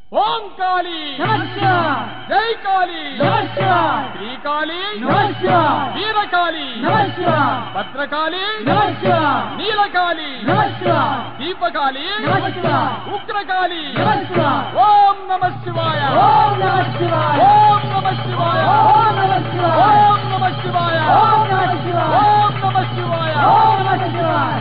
ఓం కాళీ నమస్కార్ జై కాళీ నమస్కార్ శ్రీకాళీ నమస్కార్ వీరకాళి నమస్కార్ భద్రకాళి నమస్కార్ నీలకాళి నమస్కార్ దీపకాళి నమస్కార్ ఉగ్రకాళి నమస్కార్ ఓం నమ శివాయ ఓం నమ శివాయ ఓం నమ శివాయ ఓం నమ శివాయ ఓం నమ శివాయ ఓం నమ శివాయ ఓం నమ శివాయ ఓం నమ శివాయ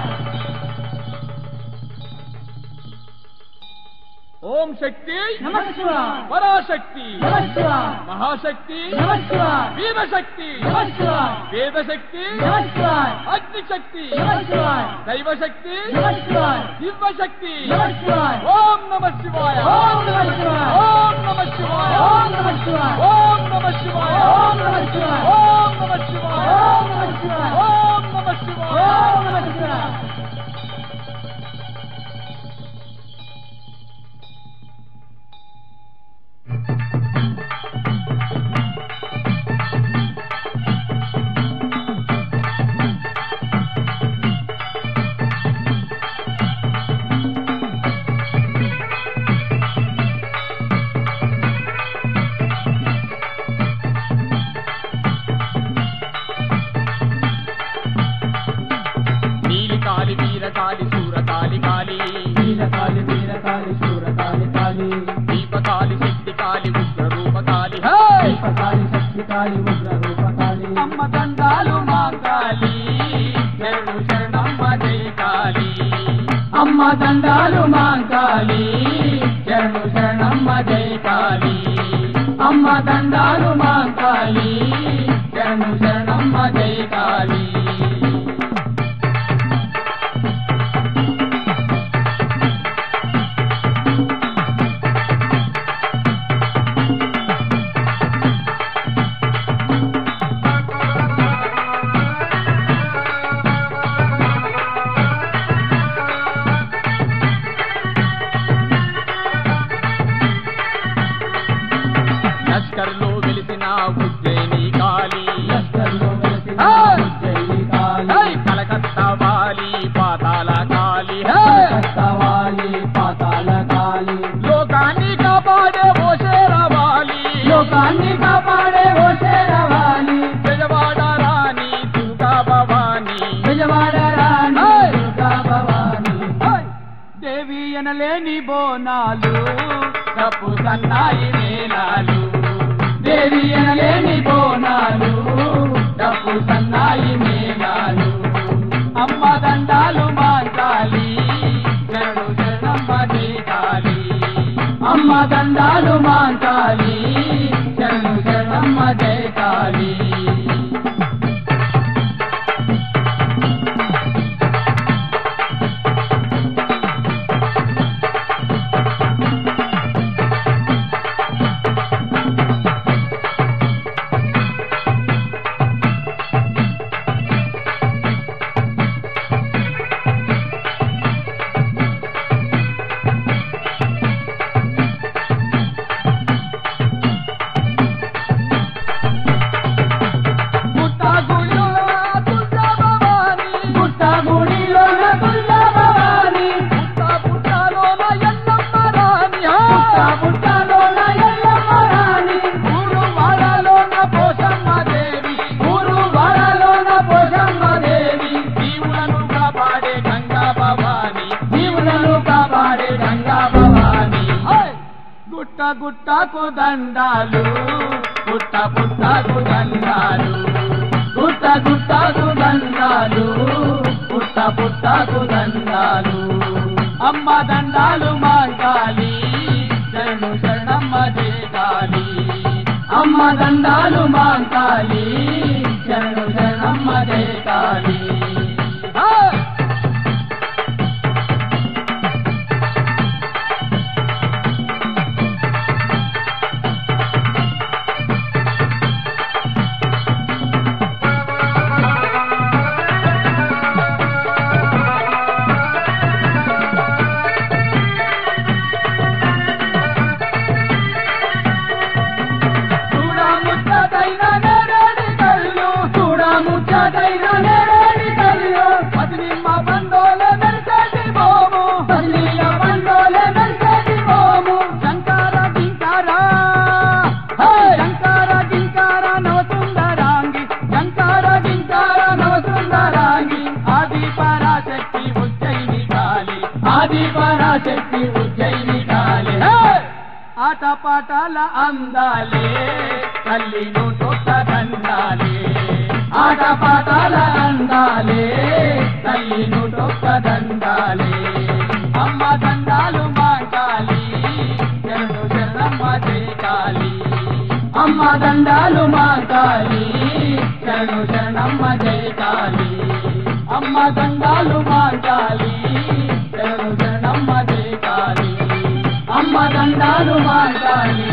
ఓం శక్తి నమ శివాయ పరాశక్తి నమ శివాయ మహాశక్తి నమ శివాయ వీరశక్తి నమ శివాయ వేదశక్తి నమ శివాయ అగ్నిశక్తి నమ శివాయ దైవశక్తి నమ శివాయ దివ్యశక్తి నమ శివాయ ఓం నమ శివాయ ఓం నమ శివాయ ఓం నమ శివాయ ఓం నమ శివాయ ఓం నమ శివాయ ఓం నమ శివాయ ఓం నమ శివాయ ఓం నమ శివాయ ఓం నమ శివాయ ఓం నమ శివాయ నీలికాలి వీరకాలి సూరకాలి కాలి వీరకాళి వీరకాళి శూరకాళి కాళి దీపకాలి శక్తి కాలి ఉగ్ర రూపకాలి దీపకాళి శక్తి కాళి ఉగ్ర రూపకాళి అమ్మ దండాలు మా కాలి శరణు శరణమ్మ జై కాలి అమ్మ దండాలు కాలి శరణు శరణమ్మ జై కాలి అమ్మ దండాలు మా కాలి శరణు శరణమ్మ జై కాలి లష్కర్లో వెలిసిన ఉజ్జయిని కాలి లష్కర్లో వెలిసిన ఆ! ఉజ్జయిని కాళి హై! కలకత్తా వాలి పాతాల కాలి కస్తవాలి పాతాల కాళి లోకాన్ని కాపాడే ఓ శేరవాలి లోకాన్ని కాపాడే ఓ శేరవాలి విజయవాడ రాణి దుర్గా భవాని విజయవాడ రాణి ఏయ్! దుర్గా భవాని హై! దేవి అనలేని బోనాలు తప్పు సన్నాయి మేళాలు దేవి అనలేని బోనాలు డప్పు సన్నాయి మేళాలు అమ్మ దండాలు మాంచాలి శరణు శరణమ్మ జయకాలి అమ్మ దండాలు మాంచాలి శరణు శరణమ్మ జయకాలి పుట్టగుళ్ళు దుర్గా భవాని పుట్ట గుడిలోన దుర్గా భవాని పుట్ట పుట్టలోన ఎల్లమ్మ రాణి పుట్ట పుట్టలోన ఎల్లమ్మ రాణి ఊరు వాడలోన పోషమ్మ దేవి ఊరు వాడలోన పోషమ్మ దేవి జీవులను కాపాడే గంగా భవాని జీవులను కాపాడే గంగా భవాని హై! గుట్ట గుట్టకు దండాలు పుట్ట పుట్టకు దండాలు గుట్ట గుట్టకు దండాలు పుట్ట పుట్టకు దండాలు అమ్మ దండాలు మాంగాలి శరణు శరణమ్మ దేగాలి అమ్మ దండాలు మాంకాలి శరణు శరణమ్మ దేగాలి చూడ ముచ్చటైన నేరేడి కళ్ళు చూడ ఆది పరాశక్తి ఉజ్జయిని కాళి ఆట పాటల అందాలే తల్లి నోటొక్క దండాలే ఆట పాటాల అందాలే తల్లి నుటొక్క దండాలే అమ్మ దండాలు మాంకాలి శరణు శరణమ్మ జయకాలి అమ్మ దండాలు మా కాళి శరణు శరణమ్మ జయ కాళి అమ్మ దండాలు మాంకాలి శరణు శరణమ్మ జయకాలి అమ్మ దండాలు మా కాళి